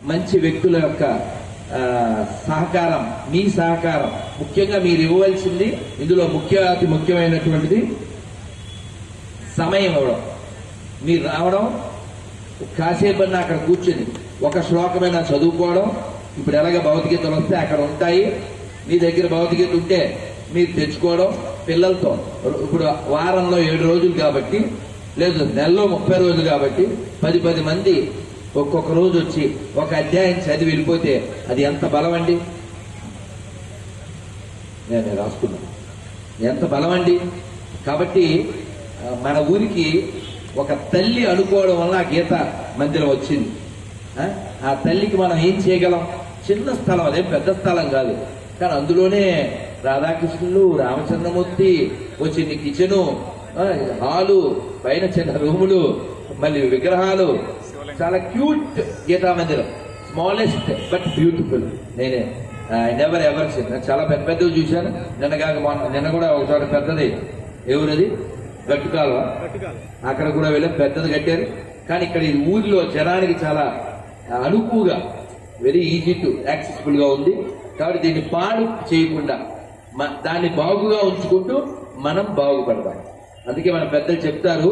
మంచి వ్యక్తుల యొక్క ఆ, సహకారం మీ సహకారం ముఖ్యంగా మీరు ఇవ్వవలసింది ఇందులో ముఖ్య అతి ముఖ్యమైనటువంటిది సమయం ఇవ్వడం మీరు రావడం కాసేపన్నా అక్కడ కూర్చుని ఒక శ్లోకమైనా చదువుకోవడం ఇప్పుడు ఎలాగ భగవద్గీతలు వస్తే అక్కడ ఉంటాయి మీ దగ్గర భగవద్గీత ఉంటే మీరు తెచ్చుకోవడం పిల్లలతో ఇప్పుడు వారంలో ఏడు రోజులు కాబట్టి లేదు నెలలో ముప్పై రోజులు కాబట్టి పది పది మంది ఒక్కొక్క రోజు వచ్చి ఒక అధ్యాయం చదివి వెళ్ళిపోతే అది ఎంత బలం అండి నేను రాసుకున్నాను ఎంత బలం అండి కాబట్టి ఆ, మన ఊరికి ఒక తల్లి అనుకోవడం వల్ల ఆ గీత మందిరం వచ్చింది ఆ? ఆ తల్లికి మనం ఏం చేయగలం చిన్న స్థలం అదేం పెద్ద స్థలం కాదు కానీ అందులోనే రాధాకృష్ణులు రామచంద్రమూర్తి వచ్చింది కిచెను ఆ, హాలు పైన చిన్న రూములు మళ్ళీ విగ్రహాలు చాలా cute Gita Mandiram smallest but beautiful నేనే నెవర్ ఎవర్ చిన్న చాలా పెద్ద పెద్దవి చూశాను నిన్న కాక మొన్న నిన్న కూడా ఒక చోట పెద్దది ఎవరది గట్టు కాలువ అక్కడ కూడా వెళ్ళి పెద్దది కట్టారు కానీ ఇక్కడ ఈ ఊరిలో జనానికి చాలా అనుకువగా వెరీ ఈజీ టు యాక్సెసిబుల్ గా ఉంది కాబట్టి దీన్ని పాడు చేయకుండా మ- దాన్ని బాగుగా ఉంచుకుంటూ మనం బాగుపడదాం అందుకే మన పెద్దలు చెప్తారు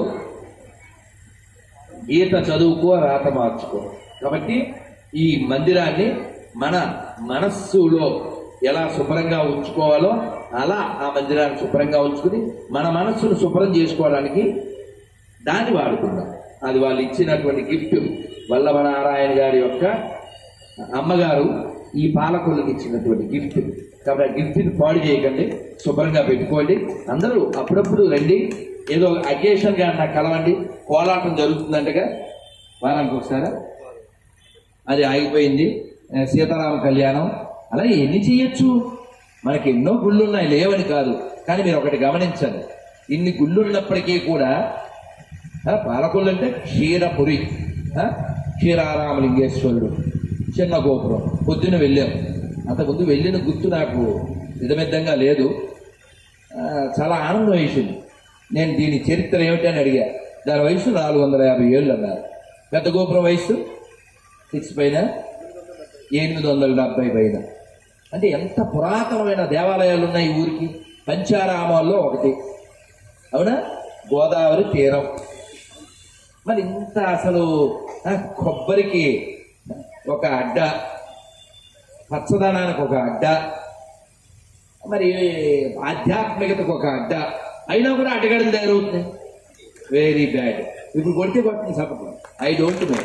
గీత చదువుకో రాత మార్చుకో కాబట్టి ఈ మందిరాన్ని మన మనస్సులో ఎలా శుభ్రంగా ఉంచుకోవాలో అలా ఆ మందిరాన్ని శుభ్రంగా ఉంచుకుని మన మనస్సును శుభ్రం చేసుకోవడానికి దాన్ని వాడుకుందాం అది వాళ్ళు ఇచ్చినటువంటి గిఫ్ట్ వల్లభనారాయణ గారి యొక్క అమ్మగారు ఈ పాలకులకు ఇచ్చినటువంటి గిఫ్ట్ కాబట్టి ఆ గిఫ్ట్ ని పాడు చేయకండి శుభ్రంగా పెట్టుకోండి అందరూ అప్పుడప్పుడు రండి ఏదో అకేషన్ గా నాకు కలవండి కోలాటం జరుగుతుందంటగా వారానికి ఒకసారి అది ఆగిపోయింది ఆ, సీతారామ కళ్యాణం అలా ఎన్ని చేయొచ్చు మనకి ఎన్నో గుళ్ళు ఉన్నాయి లేవని కాదు కానీ మీరు ఒకటి గమనించండి ఇన్ని గుళ్ళు ఉన్నప్పటికీ కూడా ఆ, పాలకొల్లు అంటే క్షీరపురి ఆ, క్షీరారామలింగేశ్వరుడు చిన్న గోపురం పొద్దున వెళ్ళాం అంతకుముందు వెళ్ళిన గుర్తు నాకు విధమిద్దంగా లేదు ఆ, చాలా ఆనందం వేసింది నేను దీని చరిత్ర ఏమిటి అని అడిగా దాని వయసు నాలుగు వందల యాభై ఏళ్ళు అన్నారు పెద్ద గోపురం వయసు సిక్స్ పైన ఎనిమిది వందల డెబ్బై పైన అంటే ఎంత పురాతనమైన దేవాలయాలు ఉన్నాయి ఈ ఊరికి పంచారామాల్లో ఒకటి అవునా గోదావరి తీరం మరి ఇంత అసలు ఆ, కొబ్బరికి ఒక అడ్డ పచ్చదనానికి ఒక అడ్డ మరి ఆధ్యాత్మికతకు ఒక అడ్డ అయినా కూడా అడ్డగడలు తయారవుతుంది వెరీ బ్యాడ్ ఇప్పుడు కొడితే కొట్టింది సపకు ఐ డోంట్ నో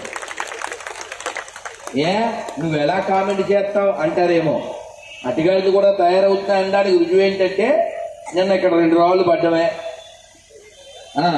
ఏ నువ్వు ఎలా కామెంట్ చేస్తావు అంటారేమో అటుగాడిది కూడా తయారవుతున్నా అనడానికి రుజువు ఏంటంటే నిన్న ఇక్కడ రెండు రాళ్ళు పడ్డమే ఆ.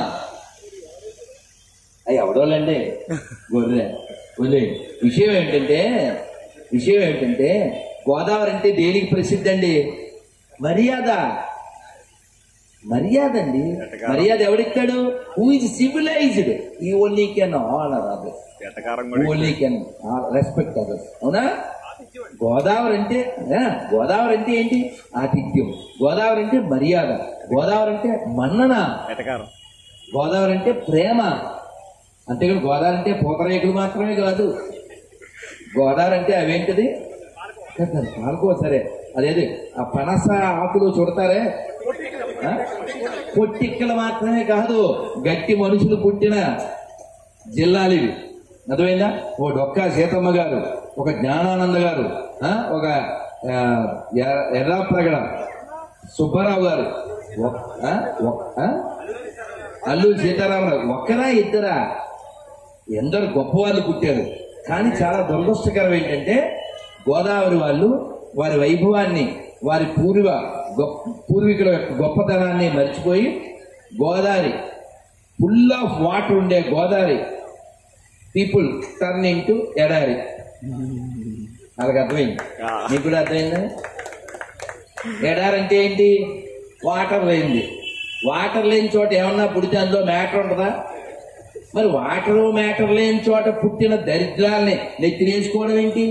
అవి ఎవడోళ్ళండి గొర్రె వదిలే విషయం ఏంటంటే విషయం ఏంటంటే గోదావరి అంటే దేనికి ప్రసిద్ధి అండి మర్యాద మర్యాద అండి మర్యాద ఎవడిస్తాడు who is civilized he only can honour others ఎటకారం కూడా ఓన్లీ కెన్ రెస్పెక్ట్ అదర్స్ అవునా గోదావరి అంటే ఆ, గోదావరి అంటే ఏంటి ఆతిథ్యం గోదావరి అంటే మర్యాద గోదావరి అంటే మన్నన ఎటకారం గోదావరి అంటే ప్రేమ అంతేకాదు గోదావరి అంటే పూతరేకులు మాత్రమే కాదు గోదావరి అంటే అవేంటిది పాలకో సరే అదేది ఆ పనస ఆకులు చుడతారే ఆ? పొట్టిక్కలు మాత్రమే కాదు గట్టి మనుషులు పుట్టిన జిల్లాలు ఇవి అర్థమైందా ఓ డొక్కా సీతమ్మ గారు ఒక జ్ఞానానంద గారు ఆ? ఒక ఆ, ఎర్ర- ఎర్రాప్రగడ సుబ్బారావు గారు ఒక్- ఆ? ఒక్- ఆ? అల్లూరి సీతారామరావు ఒక్కరా ఇద్దరా ఎందరు గొప్ప వాళ్ళు పుట్టారు కానీ చాలా దురదృష్టకరం ఏంటంటే గోదావరి వాళ్ళు వారి వైభవాన్ని వారి పూర్వ గొప్ప పూర్వీకుల యొక్క గొప్పతనాన్ని మర్చిపోయి గోదావరి ఫుల్ ఆఫ్ వాటర్ ఉండే గోదావరి పీపుల్ టర్న్ ఇంటూ ఎడారి వాళ్ళకి అర్థమైంది మీకు కూడా అర్థమైందా ఎడారి అంటే ఏంటి వాటర్ లేనిది వాటర్ లేని చోట ఏమన్నా పుడితే అందులో మ్యాటర్ ఉంటుందా మరి వాటర్ మ్యాటర్ లేని చోట పుట్టిన దరిద్రాల్ని నెత్తినేసుకోవడం ఏంటి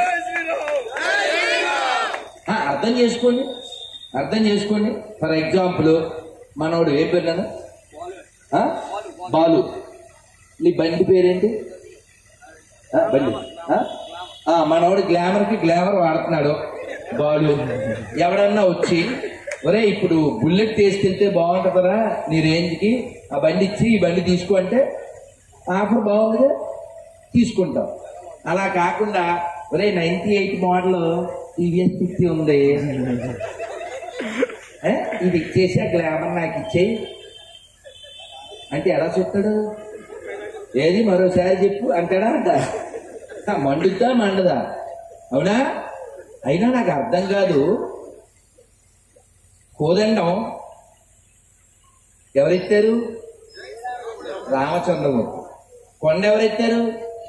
ఆ, అర్థం చేసుకోండి అర్థం చేసుకోండి ఫర్ ఎగ్జాంపుల్ మనోడు ఏ పేరు నాన్న? ఆ? బాలు నీ బండి పేరేంటి ఆ, బండి ఆ? ఆ మనోడు గ్లామర్ కి గ్లామర్ వాడుతున్నాడు బాలు ఎవడన్నా వచ్చి ఒరే ఇప్పుడు బుల్లెట్ తీసుకెళ్తే బాగుంటుందరా నీ రేంజ్ కి ఆ బండి ఇచ్చి ఈ బండి తీసుకో అంటే ఆఫర్ బాగుందిగా తీసుకుంటాం అలా కాకుండా ఒరే ninety eight model TVS fifty ఉంది ఏ? ఇది ఇచ్చేసి ఆ గ్లామర్ నాకు ఇచ్చేయి అంటే ఎలా చెప్తాడు ఏది మరోసారి చెప్పు అంటాడా అంట ఆ, మండుద్దా మండదా అవునా అయినా నాకు అర్థం కాదు కోదండం ఎవరెత్తారు రామచంద్రమూర్తి కొండ ఎవరెత్తారు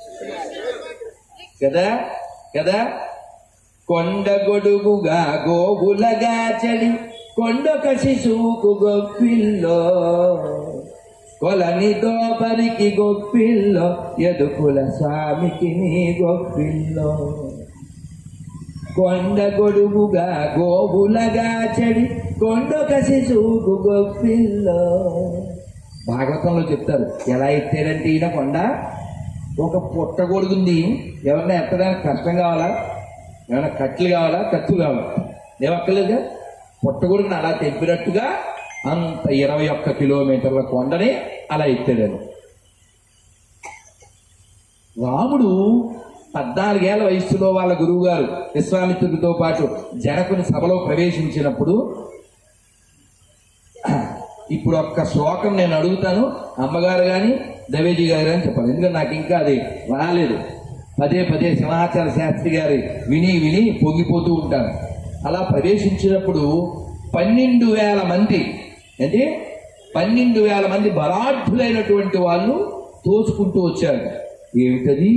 కదా కదా కొండ గొడుగుగా గోగులగా చడి కొండొక శిశువుకు గొప్పిల్లో కొలని దోపరికి గొప్పిల్లో ఎదుకుల స్వామికి నీ గొప్పిల్లో కొండ గొడుగుగా గోవులగా చెడి కొండొక శిశువుకు గొప్పిల్లో భాగవతంలో చెప్తారు ఎలా ఎత్తాడంటే ఈయన కొండ ఒక పుట్ట గొడుగుంది ఎవరన్నా ఎత్తడానికి కష్టం కావాలా ఏమైనా కట్లు కావాలా కత్తులు కావాలా ఏమక్కర్లేదుగా పుట్టగొడుగుని అలా తెంపినట్టుగా అంత ఇరవై ఒక్క కిలోమీటర్ల కొండని అలా ఎత్తాడు రాముడు పద్నాలుగేళ్ల వయస్సులో వాళ్ళ గురువు గారు విశ్వామిత్రుడితో పాటు జనకుని సభలో ప్రవేశించినప్పుడు ఇప్పుడు ఒక్క శ్లోకం నేను అడుగుతాను అమ్మగారు కానీ దవేజీ గారు కానీ చెప్పాలి ఎందుకంటే నాకు ఇంకా అది రాలేదు పదే పదే సింహాచల శాస్త్రి గారి విని విని పొంగిపోతూ ఉంటాను అలా ప్రవేశించినప్పుడు పన్నెండు వేల మంది అంటే పన్నెండు వేల మంది బలాఢ్యులైనటువంటి వాళ్ళు తోసుకుంటూ వచ్చారు ఏమిటది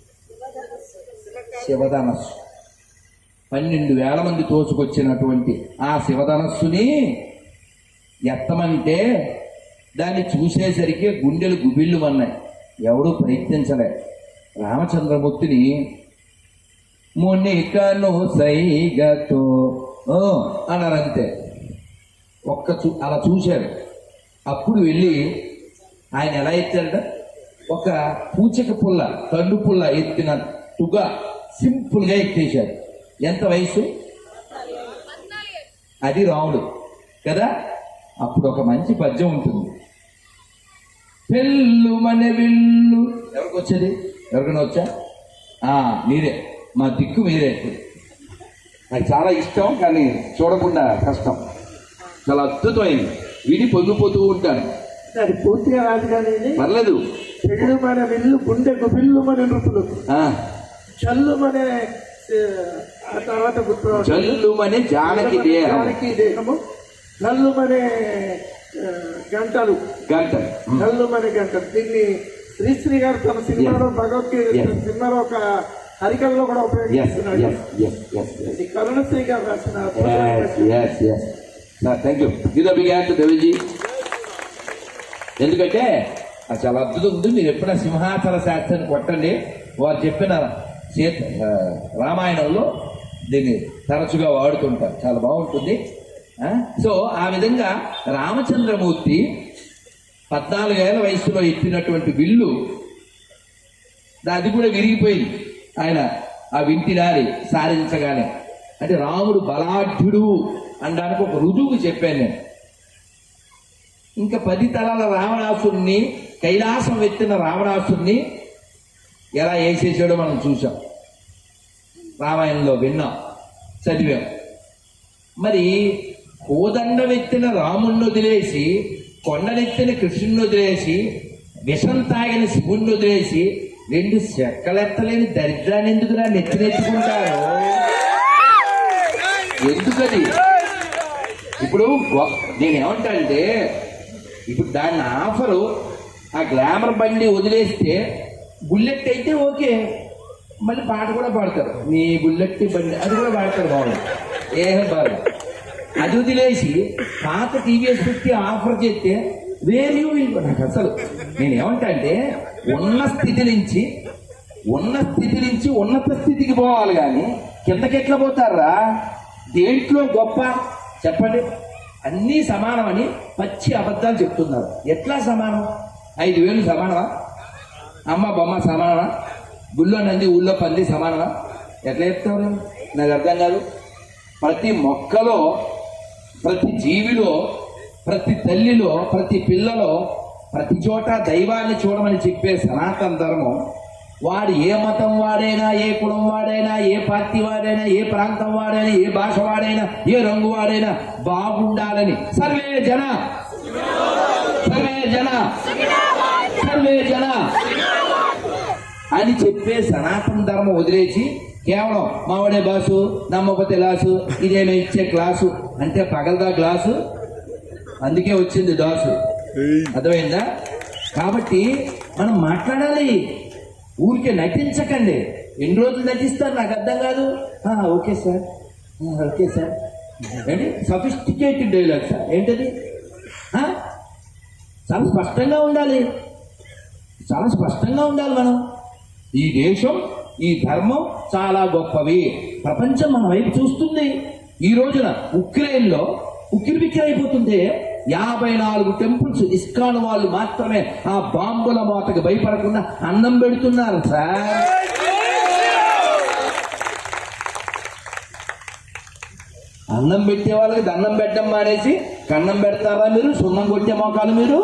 శివధనస్సు పన్నెండు వేల మంది తోసుకొచ్చినటువంటి ఆ శివధనస్సుని ఎత్తమంటే దాన్ని చూసేసరికి గుండెలు గుబిళ్ళు అన్నాయి ఎవడూ ప్రయత్నించలే రామచంద్రమూర్తిని మునికను సైగతో ఓ అన్నారంతే ఒక్క చూ అలా చూశారు అప్పుడు వెళ్ళి ఆయన ఎలా ఎత్తారట ఒక పూచిక పుల్ల తండు పుల్ల ఎత్తినట్టుగా సింపుల్ గా ఎత్తేశారు ఎంత వయసు అది రాముడు కదా అప్పుడు ఒక మంచి పద్యం ఉంటుంది పెళ్ళు మన విల్లు ఎవరికి వచ్చేది ఎవరికైనా వచ్చా ఆ మీరే మా దిక్కు మీరే నాకు చాలా ఇష్టం కానీ చూడకుండా కష్టం చాలా అద్భుతమైంది విని పొంగిపోతూ ఉంటాను అది పూర్తిగా రాదు కానీ ఇది పర్లేదు పెళ్ళు మన విల్లు గుండెకు బిల్లు మన నృపులు ఆ, చల్లు మన ఆ తర్వాత గుర్తు రావట్లేదు. జల్లుమనే జానకి దేహం జానకి దేహము నల్లు మనే ఆ, గంటలు గంట నల్లు మనే గంటలు దీన్ని శ్రీశ్రీ గారు తన సినిమాలో భగవద్గీత Yes. సినిమాలో ఒక హరికల్లో కూడా ఎస్ ఉపయోగిస్తున్నాడు ఎస్ ఎస్ ఎస్ ఎస్ ఇది కరుణశ్రీ గారు రాసిన yes yes yes thank you ఇది బిగాన్ దేవిజీ ఎందుకంటే అది చాలా అద్భుతం ఉంది మీరు ఎప్పుడైనా సింహాచల శాస్త్రాన్ని కొట్టండి వారు చెప్పిన సీత ఆ, రామాయణంలో దీన్ని తరచుగా వాడుతుంటారు చాలా బాగుంటుంది ఆ? సో ఆ విధంగా రామచంద్రమూర్తి పద్నాలుగేళ్ల వయసులో ఎత్తినటువంటి విల్లు అది కూడా విరిగిపోయింది ఆయన ఆ వింటినారి సారించగానే అంటే రాముడు బలాఢ్యుడు అనడానికి ఒక రుజువు చెప్పాను నేను ఇంకా పది తరాల రావణాసురుణ్ణి కైలాసం ఎత్తిన రావణాసురుణ్ణి ఎలా వేసేసాడో మనం చూసాం రామాయణంలో విన్నాం చదివాం మరి కోదండం ఎత్తిన రాముణ్ణి వదిలేసి కొండనెత్తిన కృష్ణుని వదిలేసి విషం తాగిన శివుణ్ణి వదిలేసి రెండు చెక్కలెత్తలేని దరిద్రాన్ని ఎందుకురా నెత్తినెత్తుకుంటారు ఎందుకది ఇప్పుడు గొ- నేను ఏమంటానంటే ఇప్పుడు దాని ఆఫరు ఆ గ్లామర్ బండి వదిలేస్తే బుల్లెట్ అయితే ఓకే మళ్ళీ పాట కూడా పాడతారు నీ బుల్లెట్ బండి అది కూడా పాడతారు బాగుంది ఏం బాగా అది వదిలేసి పాత టీవీఎస్ పెట్టి ఆఫర్ చేస్తే వేరే నాకు అసలు నేను ఏమంటా అంటే ఉన్న స్థితి నుంచి ఉన్న స్థితి నుంచి ఉన్నత స్థితికి పోవాలి కానీ కిందకి ఎట్లా పోతారా దేంట్లో గొప్ప చెప్పండి అన్నీ సమానమని పచ్చి అబద్ధాలు చెప్తున్నారు ఎట్లా సమానం ఐదు వేలు సమానమా అమ్మ బొమ్మ సమానమా గుళ్ళో నంది ఊళ్ళో పంది సమానమా ఎట్లా చెప్తారు నాకు అర్థం కాదు ప్రతి మొక్కలో ప్రతి జీవిలో ప్రతి తల్లిలో ప్రతి పిల్లలో ప్రతి చోట దైవాన్ని చూడమని చెప్పే సనాతన ధర్మం వాడు ఏ మతం వాడైనా ఏ కులం వాడైనా ఏ పార్టీ వాడైనా ఏ ప్రాంతం వాడైనా ఏ భాష వాడైనా ఏ రంగు వాడైనా బాగుండాలని సర్వే జన సర్వే జన సర్వే జన అని చెప్పే సనాతన ధర్మం వదిలేసి కేవలం మావాడే బాసు నమ్మకపోతే లాసు ఇదేమే ఇచ్చే క్లాసు అంటే పగలదా గ్లాసు అందుకే వచ్చింది దాసు అర్థమైందా కాబట్టి మనం మాట్లాడాలి ఊరికే నటించకండి ఎన్ని రోజులు నటిస్తారు నాకు అర్థం కాదు ఆ, ఓకే సార్ ఆ, ఓకే సార్ ఏంటి సఫిస్టికేటెడ్ డైలాగ్ సార్ ఏంటది ఆ? చాలా స్పష్టంగా ఉండాలి చాలా స్పష్టంగా ఉండాలి మనం ఈ దేశం ఈ ధర్మం చాలా గొప్పవి ప్రపంచం మన వైపు చూస్తుంది ఈ రోజున ఉక్రెయిన్ లో ఉక్కిరి బిక్కిరి అయిపోతుంటే యాభై నాలుగు టెంపుల్స్ ఇస్కాన్ వాళ్ళు మాత్రమే ఆ బాంబుల మోతకు భయపడకుండా అన్నం పెడుతున్నారు సార్ అన్నం పెట్టే వాళ్ళకి దండం పెట్టడం మానేసి కన్నం పెడతారా మీరు సున్నం కొట్టే మోకాలు మీరు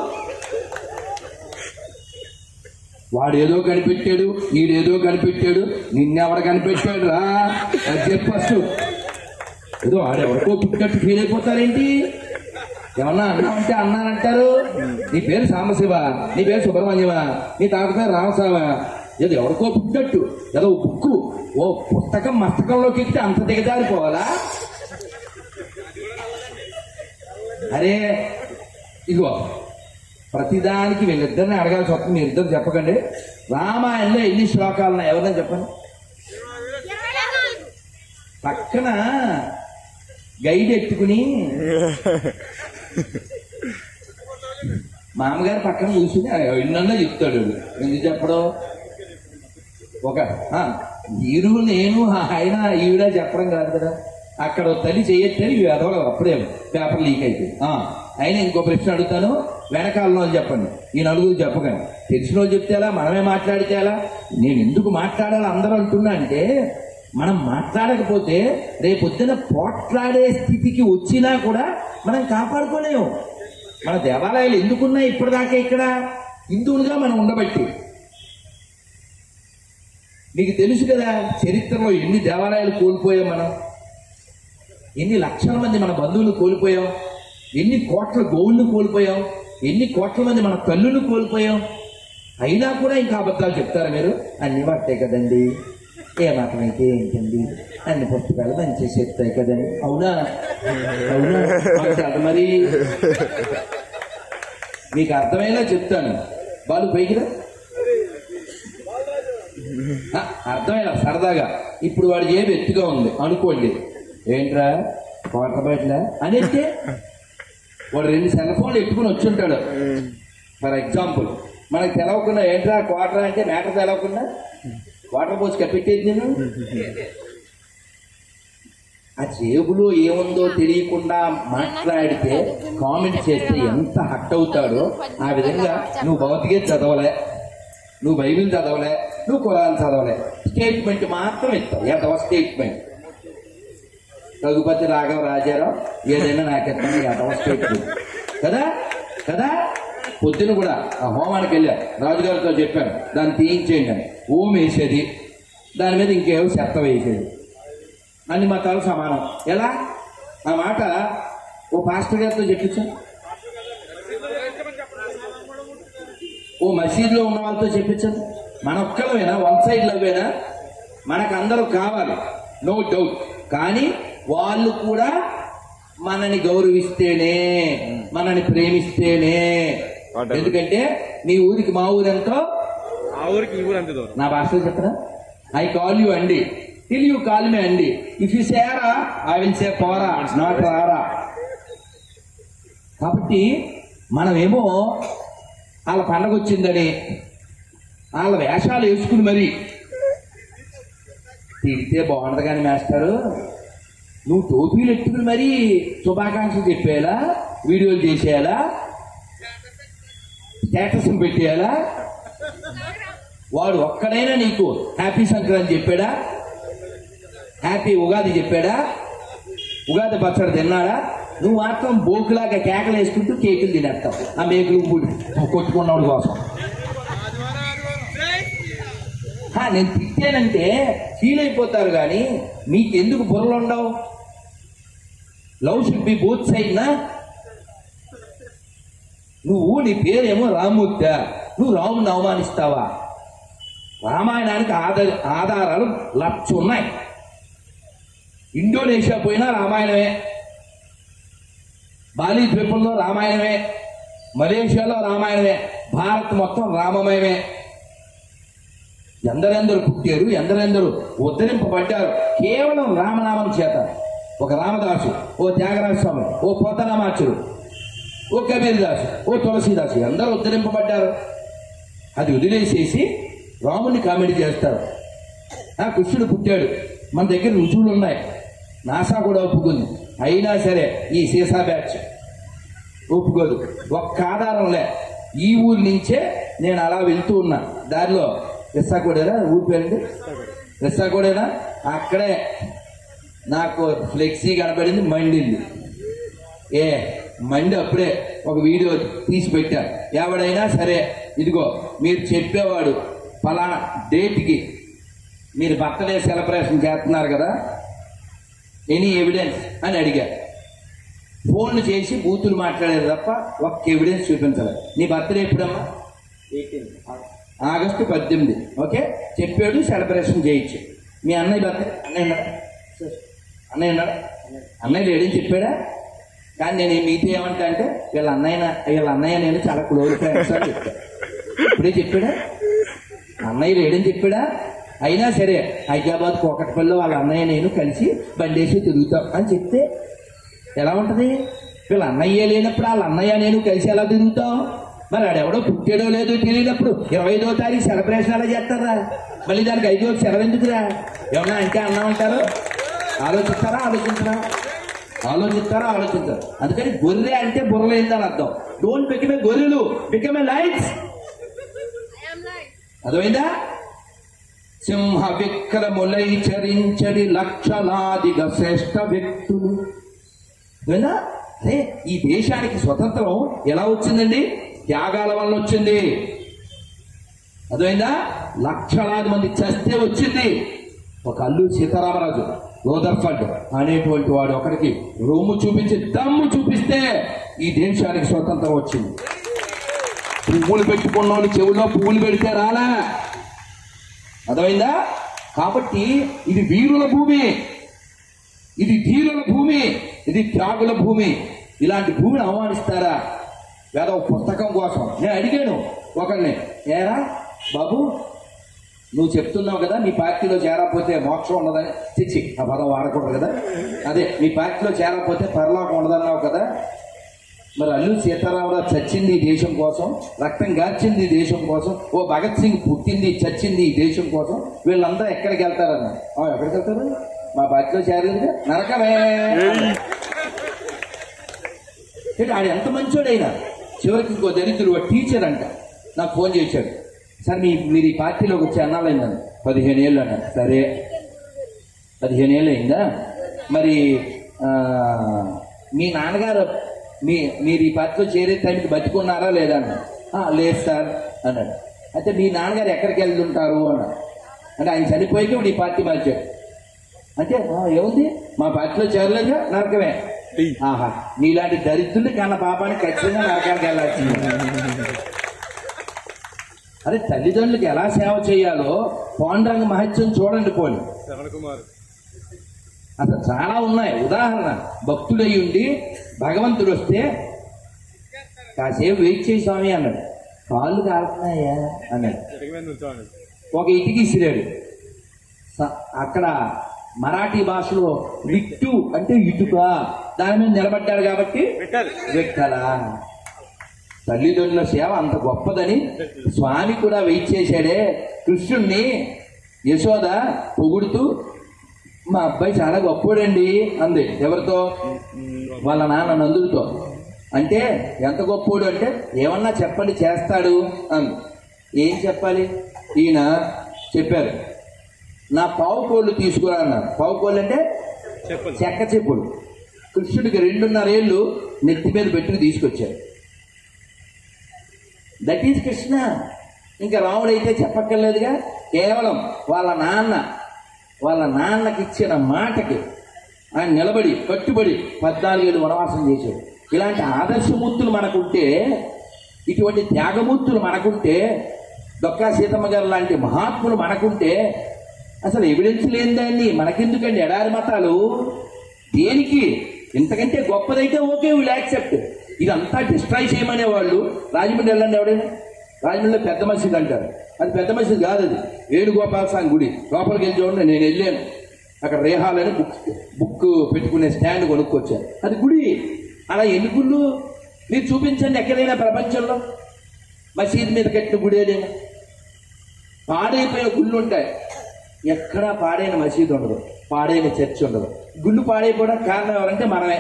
వాడు ఏదో కనిపెట్టాడు ఈడేదో కనిపెట్టాడు నిన్నెవడ కనిపెట్టాడు రా అది చెప్పు ఫస్ట్ ఏదో ఆడెవరికో పుట్టినట్టు ఫీల్ అయిపోతారేంటి ఏమన్నా అన్నామంటే అన్నానంటారు నీ పేరు సాంబశివ నీ పేరు సుబ్రహ్మణ్యవ నీ తాత పేరు రామసావ ఏదో ఎవరికో పుట్టినట్టు ఏదో బుక్కు ఓ పుస్తకం మస్తకంలోకి ఎక్కితే అంత దిగజారిపోవాలా అరే ఇదిగో ప్రతిదానికి వీళ్ళిద్దరిని అడగాల్సి వస్తుంది మీరిద్దరు చెప్పకండి రామాయణంలో ఎన్ని శ్లోకాలు ఉన్నాయి ఎవరైనా చెప్పండి పక్కన గైడ్ ఎత్తుకుని మామగారు పక్కన కూర్చుని ఎన్నన్నా చెప్తాడు వీడు. ఎందుకు చెప్పడం ఒక ఆ, మీరు నేను ఆయన ఈవిడ చెప్పడం కాదు కదా అక్కడ ఓ తల్లి చేయొచ్చని ఇవి ఎదవలేదు అప్పుడే పేపర్ లీక్ అయిపోయింది ఆ, అయినా ఇంకో ప్రశ్న అడుగుతాను వెనకాలలో అని చెప్పండి ఈ నలుగురు చెప్పకండి తెలిసిన వాళ్ళు చెప్తే ఎలా మనమే మాట్లాడితే ఎలా నేను ఎందుకు మాట్లాడాలి అందరూ అంటున్నా అంటే మనం మాట్లాడకపోతే రేపొద్దున పోట్లాడే స్థితికి వచ్చినా కూడా మనం కాపాడుకోలేము మన దేవాలయాలు ఎందుకున్నాయి ఇప్పటిదాకా ఇక్కడ హిందువులుగా మనం ఉండబట్టి మీకు తెలుసు కదా చరిత్రలో ఎన్ని దేవాలయాలు కోల్పోయాం మనం ఎన్ని లక్షల మంది మన బంధువులు కోల్పోయాం ఎన్ని కోట్ల గోవులను కోల్పోయాం ఎన్ని కోట్ల మంది మన తల్లులు కోల్పోయాం అయినా కూడా ఇంకా అబద్ధాలు చెప్తారా మీరు అన్ని పట్టే కదండి ఏ మాత్రమైతే ఏంటండి అన్ని పుస్తకాలు మంచి చెప్తాయి కదండి అవునా అవునా మాకు కాదు మరి మీకు అర్థమయ్యేలా చెప్తాను బాలు పైకిరా ఆ, అర్థమైనా సరదాగా ఇప్పుడు వాడి జేబు ఎత్తుగా ఉంది అనుకోండి ఏంట్రా కోట్ల బయటలా అని అంటే వాడు రెండు సెల్ ఫోన్లు ఎత్తుకుని వచ్చి ఉంటాడు ఫర్ ఎగ్జాంపుల్ మనకు తెలవకుండా ఏంట్రా క్వార్టర్ అంటే మ్యాటర్ తెలవకుండా వాటర్ పోసి కప్పెట్టేది నేను ఆ జేబులో ఏముందో తెలియకుండా మాట్లాడితే కామెంట్ చేస్తే ఎంత హట్ అవుతాడో ఆ విధంగా నువ్వు భౌతికే చదవలే నువ్వు బైబిల్ చదవలే నువ్వు కురాన్ చదవలే స్టేట్మెంట్ మాత్రం ఇస్తావు ఎంతవ స్టేట్మెంట్ రఘుపతి రాఘవ రాజారావు ఏదైనా నాకు ఎత్తండి ఎంతవ స్టేట్మెంట్ కదా కదా పొద్దున కూడా ఆ హోమానికి వెళ్ళా రాజుగారితో చెప్పాను దాన్ని తీయించేయండి అని ఓం వేసేది దాని మీద ఇంకేవో చెత్త వేసేది అన్ని మతాలు సమానం ఎలా ఆ మాట ఓ పాస్టర్ గారితో చెప్పించా ఓ మసీదులో ఉన్న వాళ్ళతో చెప్పించండి మన ఒక్కలమేనా వన్ సైడ్ లవ్వేనా మనకు అందరూ కావాలి నో డౌట్ కానీ వాళ్ళు కూడా మనని గౌరవిస్తేనే మనని ప్రేమిస్తేనే ఎందుకంటే మీ ఊరికి మా ఊరెంతో ఆ ఊరికి ఈ ఊరు అంతే దూరం నా భాషలో చెప్పరా ఐ కాల్ యూ అండి టిల్ యూ కాల్ మీ అండి ఇఫ్ యూ సేరా ఐ విల్ సే పోరా నాట్ రారా కాబట్టి మనమేమో వాళ్ళ పండగ వచ్చిందని వాళ్ళ వేషాలు వేసుకుని మరి తిడితే బాగుండదు కానీ మేస్టారు నువ్వు టోపీలు ఎట్టుకుని మరీ శుభాకాంక్షలు చెప్పేయాలా వీడియోలు చేసేయాలా స్టేటస్ పెట్టేయాలా వాడు ఒక్కడైనా నీకు హ్యాపీ సంక్రాంతి చెప్పాడా హ్యాపీ ఉగాది చెప్పాడా ఉగాది పచ్చడి తిన్నాడా నువ్వు మాత్రం బోకులాగా కేకలు వేసుకుంటూ కేకులు తినేస్తావు ఆ మేకులు ఊడి కొట్టుకున్నవాడి కోసం హా, నేను తిట్టానంటే ఫీల్ అయిపోతారు కానీ మీకు ఎందుకు బుర్రలు ఉండవు love should be both side నా నువ్వు నీ పేరేమో రామూర్త నువ్వు రాముని అవమానిస్తావా రామాయణానికి ఆధార ఆధారాలు లక్ష ఉన్నాయి ఇండోనేషియా పోయినా రామాయణమే బాలీ ద్వీపంలో రామాయణమే మలేషియాలో రామాయణమే భారత్ మొత్తం రామమయమే ఎందరెందరు పుట్టారు ఎందరెందరు ఉద్ధరింపబడ్డారు కేవలం రామనామం చేత ఒక రామదాసు ఓ త్యాగరాజ స్వామి ఓ పోతనామాచుడు ఓ కబీర్ దాసు ఓ తులసీదాసు అందరూ ఉద్ధరింపబడ్డారు అది వదిలేసేసి రాముని కామెడీ చేస్తారు ఆ కృష్ణుడు పుట్టాడు మన దగ్గర రుజువులు ఉన్నాయి నాసా కూడా ఒప్పుకుంది అయినా సరే ఈ సీసా బ్యాచ్ ఒప్పుకోదు ఒక్క ఆధారం లే ఈ ఊరి నుంచే నేను అలా వెళ్తూ ఉన్నా దారిలో విశాఖడేనా ఊరి పేరండి విశాఖడేనా అక్కడే నాకు ఫ్లెక్సీ కనపడింది మండింది ఏ మండి అప్పుడే ఒక వీడియో తీసి పెట్టా ఎవడైనా సరే ఇదిగో మీరు చెప్పేవాడు ఫలానా డేట్కి మీరు బర్త్డే సెలబ్రేషన్ చేస్తున్నారు కదా ఎనీ ఎవిడెన్స్ అని అడిగా ఫోన్లు చేసి బూతులు మాట్లాడేది తప్ప ఒక్క ఎవిడెన్స్ చూపించలేదు నీ బర్త్డే ఎప్పుడమ్మా ఆగస్టు పద్దెనిమిది ఓకే చెప్పాడు సెలబ్రేషన్ చేయొచ్చు మీ అన్నయ్య బర్త్డే అన్నయ్య ఉన్నాడా అన్నయ్య ఉన్నాడా అన్నయ్య లేడని చెప్పాడా కానీ నేను మీతో ఏమంటా అంటే వీళ్ళ అన్నయ్య వీళ్ళ అన్నయ్య నేను చాలా క్లోజ్ ఫ్రెండ్స్ అని చెప్పా ఇప్పుడే చెప్పాడా అన్నయ్య లేడని చెప్పాడా అయినా సరే హైదరాబాద్ కోకట్పల్లిలో వాళ్ళ అన్నయ్య నేను కలిసి బండేసి తిరుగుతాం అని చెప్తే ఎలా ఉంటది వీళ్ళ అన్నయ్య లేనప్పుడు వాళ్ళ అన్నయ్య నేను కలిసి ఎలా తిరుగుతాం మరి ఆడెవడో పుట్టాడో లేదో తెలియనప్పుడు ఇరవై ఐదో తారీఖు సెలబ్రేషన్ ఎలా చేస్తారా మళ్ళీ దానికి ఐదో సెలవు ఎందుకురా ఏమన్నా అంటే అన్నా ఉంటారు ఆలోచిస్తారా ఆలోచించరా ఆలోచిస్తారా ఆలోచించారు అందుకని గొర్రె అంటే బుర్రలేందని అర్థం డోంట్ బికమ్ ఏ గొర్రెలు బికమ్ ఏ లైట్స్ అర్థమైందా సింహ విక్రములై చరించడి లక్షలాదిగా శ్రేష్ఠ వ్యక్తులు విన్నా అరే ఈ దేశానికి స్వతంత్రం ఎలా వచ్చిందండి త్యాగాల వల్ల వచ్చింది అర్థమైందా లక్షలాది మంది చస్తే వచ్చింది ఒక అల్లు సీతారామరాజు లోదర్ఫండ్ అనేటువంటి వాడు ఒకరికి రొమ్ము చూపించి దమ్ము చూపిస్తే ఈ దేశానికి స్వతంత్రం వచ్చింది పువ్వులు పెట్టుకున్న వాళ్ళు చెవులో పువ్వులు పెడితే రాలా అర్థమైందా కాబట్టి ఇది వీరుల భూమి ఇది ధీరుల భూమి ఇది త్యాగుల భూమి ఇలాంటి భూమిని అవమానిస్తారా వేద పుస్తకం కోసం నేను అడిగాను ఒకరిని ఏరా బాబు నువ్వు చెప్తున్నావు కదా మీ పార్టీలో చేరకపోతే మోక్షం ఉండదని చిచ్చి ఆ పదం వాడకూడదు కదా అదే మీ పార్టీలో చేరకపోతే పరలోకం ఉండదన్నావు కదా మరి అల్లు సీతారామరావు చచ్చింది ఈ దేశం కోసం రక్తం గార్చింది ఈ దేశం కోసం ఓ భగత్ సింగ్ పుట్టింది చచ్చింది ఈ దేశం కోసం వీళ్ళందరూ ఎక్కడికి వెళ్తారన్న ఆ, ఎక్కడికి వెళ్తారు మా పార్టీలో చేరలేదు నరకమే ఏంటి, ఆడు ఎంత మంచోడైనా చివరికి ఇంకో దరిద్రుడు ఒక టీచర్ అంట నాకు ఫోన్ చేశాడు సార్ మీ మీరు ఈ పార్టీలోకి వచ్చి అన్నాలైందని పదిహేను ఏళ్ళు అన్నాడు సరే పదిహేను ఏళ్ళు అయిందా మరి ఆ, మీ నాన్నగారు మీ మీరు ఈ పార్టీలో చేరే టైంకి బతికున్నారా లేదా అన్నాడు "ఆ, లేదు సార్ అన్నాడు అయితే మీ నాన్నగారు ఎక్కడికి వెళ్తుంటారు అన్నాడు అంటే ఆయన చనిపోయాక ఇప్పుడు ఈ పార్టీ మార్చాడు అంటే "ఆ, ఏముంది మా పార్టీలో చేరలేదుగా నరకమే ఆహా నీలాంటి దరిద్రులు కన్న పాపానికి ఖచ్చితంగా నరకానికి వెళ్ళాల్సింది అరే తల్లిదండ్రులకు ఎలా సేవ చేయాలో పాండురంగ మహత్యం చూడండి పోని శ్రవణ్ కుమార్ అసలు చాలా ఉన్నాయి ఉదాహరణ భక్తుడై ఉండి భగవంతుడు వస్తే కాసేపు వెయిట్ చేయి స్వామి అన్నాడు కాళ్ళు కాలుతున్నాయా అన్నాడు ఇటుక మీద నుంచోండి ఒక ఇటుక ఇసిరాడు స- అక్కడ మరాఠీ భాషలో విట్టు అంటే ఇటుక దాని మీద నిలబడ్డాడు కాబట్టి పెట్టాలి వ్యక్తలా తల్లిదండ్రుల సేవ అంత గొప్పదని స్వామి కూడా వెయిట్ చేశాడే కృష్ణుణ్ణి యశోద పొగుడుతూ మా అబ్బాయి చాలా గొప్పోడండి అంది ఎవరితో వాళ్ళ నాన్న నందుడితో అంటే ఎంత గొప్పోడు అంటే ఏమన్నా చెప్పండి చేస్తాడు అంది ఏం చెప్పాలి ఈయన చెప్పారు నా పావు కోళ్ళు తీసుకురా అన్నారు పావు కోళ్ళు అంటే చెప్పండి చెక్క చెప్పులు కృష్ణుడికి రెండున్నర ఏళ్ళు నెత్తి మీద పెట్టుకు తీసుకొచ్చారు దట్ ఈజ్ కృష్ణ ఇంకా రాముడు అయితే చెప్పక్కర్లేదుగా కేవలం వాళ్ళ నాన్న వాళ్ళ నాన్నకి ఇచ్చిన మాటకి ఆయన నిలబడి కట్టుబడి పద్నాలుగేళ్ళు వనవాసం చేశాడు ఇలాంటి ఆదర్శమూర్తులు మనకుంటే ఇటువంటి త్యాగమూర్తులు మనకుంటే దొక్కా సీతమ్మ గారు లాంటి మహాత్ములు మనకుంటే అసలు ఎవిడెన్స్ లేని దాన్ని మనకెందుకండి ఎడారి మతాలు దేనికి ఇంతకంటే గొప్పదైతే ఓకే వీళ్ళు యాక్సెప్ట్ ఇదంతా డిస్ట్రాయ్ చేయమనే వాళ్ళు రాజమండ్రి వెళ్ళండి ఎవడైనా రాజమండ్రిలో పెద్ద మసీద్ అంటారు అది పెద్ద మసీద్ కాదు అది వేణుగోపాల స్వామి గుడి లోపలికి వెళ్ళి చూడండి నేను వెళ్ళాను అక్కడ రేహాలని బుక్ బుక్ పెట్టుకునే స్టాండ్ కొనుక్కొచ్చాను అది గుడి అలా ఎన్ని గుళ్ళు మీరు చూపించండి ఎక్కడైనా ప్రపంచంలో మసీద్ మీద కట్టిన గుడి ఏదైనా పాడైపోయిన గుళ్ళు ఉంటాయి ఎక్కడా పాడైన మసీదు ఉండదు పాడైన చర్చ్ ఉండదు గుళ్ళు పాడైపోవడానికి కారణం ఎవరంటే మనమే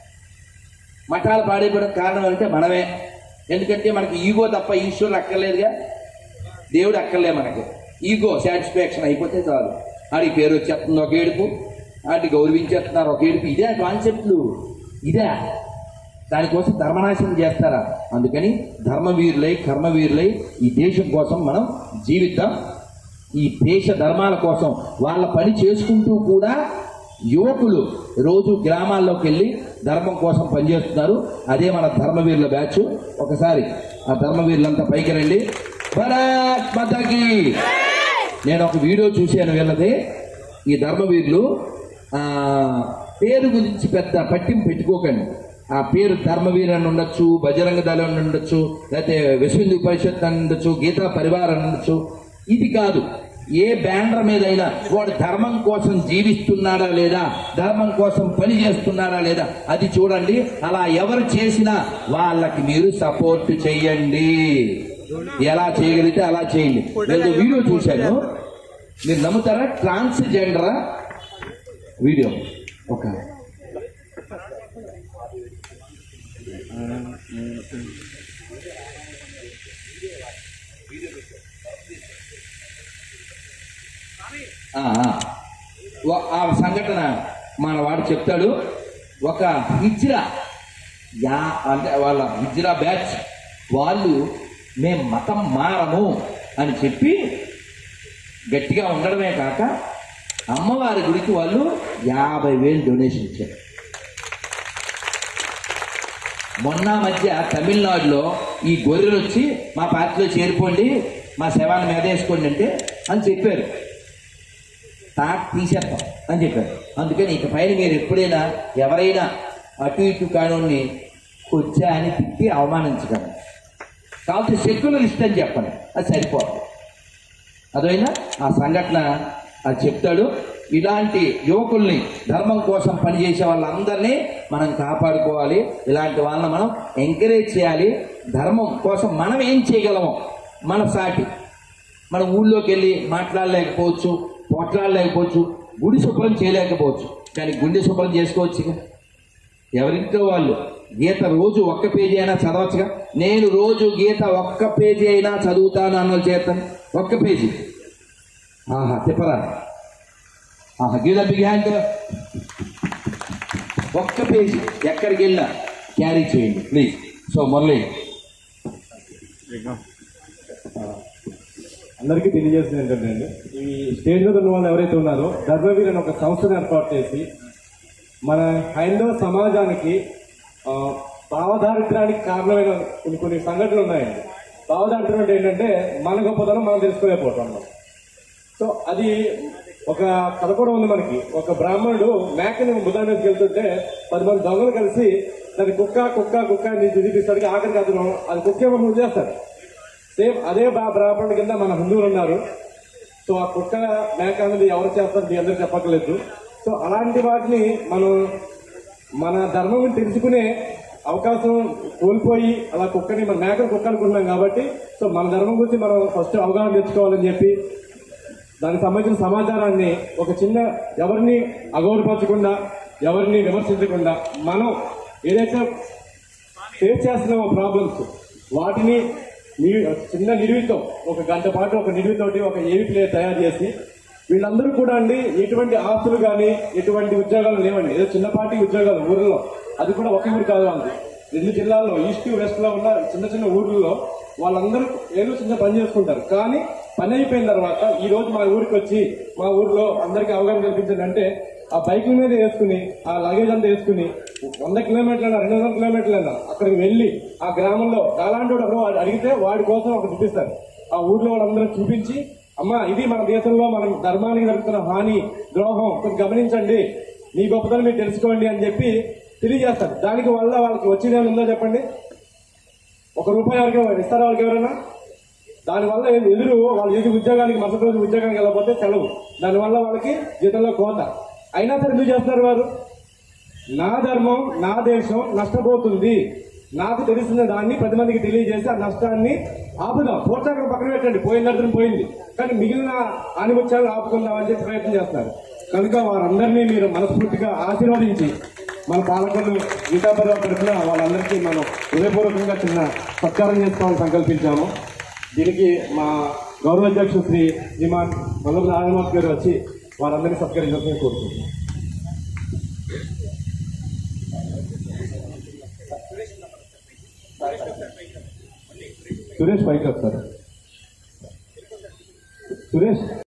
మఠాలు పాడైపోవడానికి కారణం ఎవరంటే మనమే ఎందుకంటే మనకి ఈగో తప్ప ఈశ్వరుడు అక్కర్లేదుగా దేవుడు అక్కర్లే మనకి ఈగో సాటిస్ఫాక్షన్ అయిపోతే చాలు ఆడికి పేరు వచ్చేస్తుంది ఒక ఏడుపు ఆడికి గౌరవించేస్తున్నారు ఒక ఏడుపు ఇదే కాన్సెప్ట్లు ఇదే దానికోసం ధర్మనాశనం చేస్తారా అందుకని ధర్మవీరులై కర్మవీరులై ఈ దేశం కోసం మనం జీవిద్దాం ఈ దేశ ధర్మాల కోసం వాళ్ళ పని చేసుకుంటూ కూడా యువకులు రోజు గ్రామాల్లోకి వెళ్ళి ధర్మం కోసం పనిచేస్తున్నారు అదే మన ధర్మవీరుల బ్యాచ్ ఒకసారి ఆ ధర్మవీరులంతా పైకి రండి భరత్ మాతాకి నేను ఒక వీడియో చూశాను వీళ్ళది ఈ ధర్మవీరులు ఆ, పేరు గురించి పెద్ద పట్టింపు పెట్టుకోకండి ఆ పేరు ధర్మవీర్ అని ఉండొచ్చు బజరంగ దళం అని ఉండొచ్చు లేకపోతే విశ్వ పరిషత్ అని ఉండొచ్చు గీతా పరివార్ అని ఉండొచ్చు ఇది కాదు ఏ బ్యానర్ మీదైనా వాడు ధర్మం కోసం జీవిస్తున్నాడా లేదా ధర్మం కోసం పని చేస్తున్నాడా లేదా అది చూడండి అలా ఎవరు చేసినా వాళ్ళకి మీరు సపోర్ట్ చెయ్యండి ఎలా చేయగలిగితే అలా చేయండి నేను వీడియో చూశాను మీరు నమ్ముతారా ట్రాన్స్జెండరా వీడియో ఒక ఆ, ఆ. ఓ- ఆ సంఘటన మన వాడు చెప్తాడు ఒక హిజ్రా యా అంటే వాళ్ళ హిజ్రా బ్యాచ్ వాళ్ళు మేము మతం మారము అని చెప్పి గట్టిగా ఉండడమే కాక అమ్మవారి గుడికి వాళ్ళు యాభై వేలు డొనేషన్ ఇచ్చారు మొన్న మధ్య తమిళనాడులో ఈ గొర్రెలు వచ్చి మా పార్టీలో చేరిపోండి మా శవాన్ని మెదేసుకోండి అంటే అని చెప్పారు తాట తీసేస్తాం అని చెప్పారు అందుకని ఇక పైన మీరు ఎప్పుడైనా ఎవరైనా అటు ఇటు కానోని వచ్చా అని తిట్టి అవమానించగలరు కాబట్టి సెక్యులరిస్ట్ అని చెప్పండి అది సరిపోతుంది అదైనా ఆ సంఘటన అది చెప్తాడు ఇలాంటి యువకుల్ని ధర్మం కోసం పనిచేసే వాళ్ళందరినీ మనం కాపాడుకోవాలి ఇలాంటి వాళ్ళని మనం ఎంకరేజ్ చేయాలి ధర్మం కోసం మనం ఏం చేయగలమో మన సాటి మన ఊళ్ళోకి వెళ్ళి మాట్లాడలేకపోవచ్చు పోట్లాడలేకపోవచ్చు గుడి శుభ్రం చేయలేకపోవచ్చు కానీ గుండె శుభ్రం చేసుకోవచ్చుగా ఎవరింట్లో వాళ్ళు గీత రోజు ఒక్క పేజీ అయినా చదవచ్చుగా నేను రోజు గీత ఒక్క పేజీ అయినా చదువుతాను అన్నది చేస్తాను ఒక్క పేజీ ఆహా తిప్పరా ఆహా గీత బిగ్ హ్యాండ్ ఒక్క పేజీ ఎక్కడికి వెళ్ళినా క్యారీ చేయండి ప్లీజ్ సో మురళి అందరికీ తెలియజేస్తుంది ఏంటంటే అండి, ఈ స్టేజ్ మీద ఉన్న వాళ్ళు ఎవరైతే ఉన్నారో ధర్మవీర్ అని ఒక సంస్థను ఏర్పాటు చేసి మన హైందవ సమాజానికి ఆ, భావదారిద్ర్యానికి కారణమైన కొన్ని కొన్ని సంఘటనలు ఉన్నాయండి భావదారిద్ర్యం అంటే ఏంటంటే మన గొప్పతనం మనం తెలుసుకోలేకపోతాం అన్నమాట. సో అది ఒక కథ కూడా ఉంది మనకి ఒక బ్రాహ్మణుడు మేకని బుధాన్ని వెళ్తుంటే పది మంది దొంగలు కలిసి దాని కుక్క కుక్క కుక్క అని చూపిస్తాడు ఆఖరికి అతను అది కుక్క ఏమో ముందు చేస్తాడు సేమ్ అదే బా- బ్రాహ్మణుడి కింద మన హిందువులు ఉన్నారు సో ఆ కుక్క మేక అనేది ఎవరు చేస్తారు మీ అందరూ చెప్పక్కర్లేదు సో అలాంటి వాటిని మనం మన ధర్మం గురించి తెలుసుకునే అవకాశం కోల్పోయి అలా కుక్కని మన మేకను కుక్క అనుకుంటున్నాం కాబట్టి సో మన ధర్మం గురించి మనం ఫస్ట్ అవగాహన తెచ్చుకోవాలని చెప్పి దానికి సంబంధించిన సమాచారాన్ని ఒక చిన్న ఎవరిని అగౌరవపరచకుండా ఎవరిని విమర్శించకుండా మనం ఏదైతే ఫేస్ చేస్తున్నామో ప్రాబ్లమ్స్ వాటిని ని- చిన్న నిడివితో ఒక గంట పాటు ఒక నిడివితోటి ఒక ఏవి ప్లేయర్ తయారు చేసి వీళ్ళందరూ కూడా అండి ఎటువంటి ఆస్తులు కానీ ఎటువంటి ఉద్యోగాలు లేవండి ఏదో చిన్నపాటి ఉద్యోగాలు ఊర్లో అది కూడా ఒకే ఊరు కాదు వాళ్ళది రెండు జిల్లాల్లో ఈస్ట్ వెస్ట్ లో ఉన్న చిన్న చిన్న ఊర్లలో వాళ్ళందరూ ఏదో చిన్న పని చేసుకుంటారు కానీ పని అయిపోయిన తర్వాత ఈ రోజు మా ఊరికి వచ్చి మా ఊర్లో అందరికీ అవగాహన కల్పించండి అంటే ఆ బైక్ మీద వేసుకుని ఆ లగేజ్ అంతా వేసుకుని వంద కిలోమీటర్లైనా రెండు వందల కిలోమీటర్లైనా అక్కడికి వెళ్ళి ఆ గ్రామంలో అలాంటి వాడు ఎవరో వాడు అడిగితే వాడి కోసం ఒక చూపిస్తారు ఆ ఊర్లో వాళ్ళందరూ చూపించి అమ్మా ఇది మన దేశంలో మనం ధర్మానికి జరుగుతున్న హాని ద్రోహం కొంచెం గమనించండి మీ గొప్పతనం మీరు తెలుసుకోండి అని చెప్పి తెలియజేస్తారు దానికి వల్ల వాళ్ళకి వచ్చేది ఏమైనా ఉందో చెప్పండి ఒక రూపాయి ఎవరికి ఇస్తారా వాళ్ళకి ఎవరైనా దానివల్ల ఎదురు వాళ్ళు చేసే ఉద్యోగానికి మరుసటి రోజు ఉద్యోగానికి వెళ్ళకపోతే సెలవు దానివల్ల వాళ్ళకి జీతంలో కోత అయినా సరే ఎందుకు చేస్తున్నారు వారు నా ధర్మం నా దేశం నష్టపోతుంది నాకు తెలిసిన దాన్ని పది మందికి తెలియజేసి ఆ నష్టాన్ని ఆపుదాం పోటాక పక్కన పెట్టండి పోయిన అర్థం పోయింది కానీ మిగిలిన ఆనిముత్యాలను ఆపుకుందాం అని చెప్పి ప్రయత్నం చేస్తారు కనుక వారందరినీ మీరు మనస్ఫూర్తిగా ఆశీర్వదించి మన పాలకులు గీతాపర్వ తరఫున వాళ్ళందరికీ మనం హృదయపూర్వకంగా చిన్న సత్కారం చేసుకోవాలని సంకల్పించాము దీనికి మా గౌరవ అధ్యక్షుడు శ్రీ శ్రీమాన్ వల్లభ నారాయణమూర్తి గారు వచ్చి వారందరినీ సత్కరించాలని కోరుకుంటున్నాం సురేష్ పైకి వస్తారు సురేష్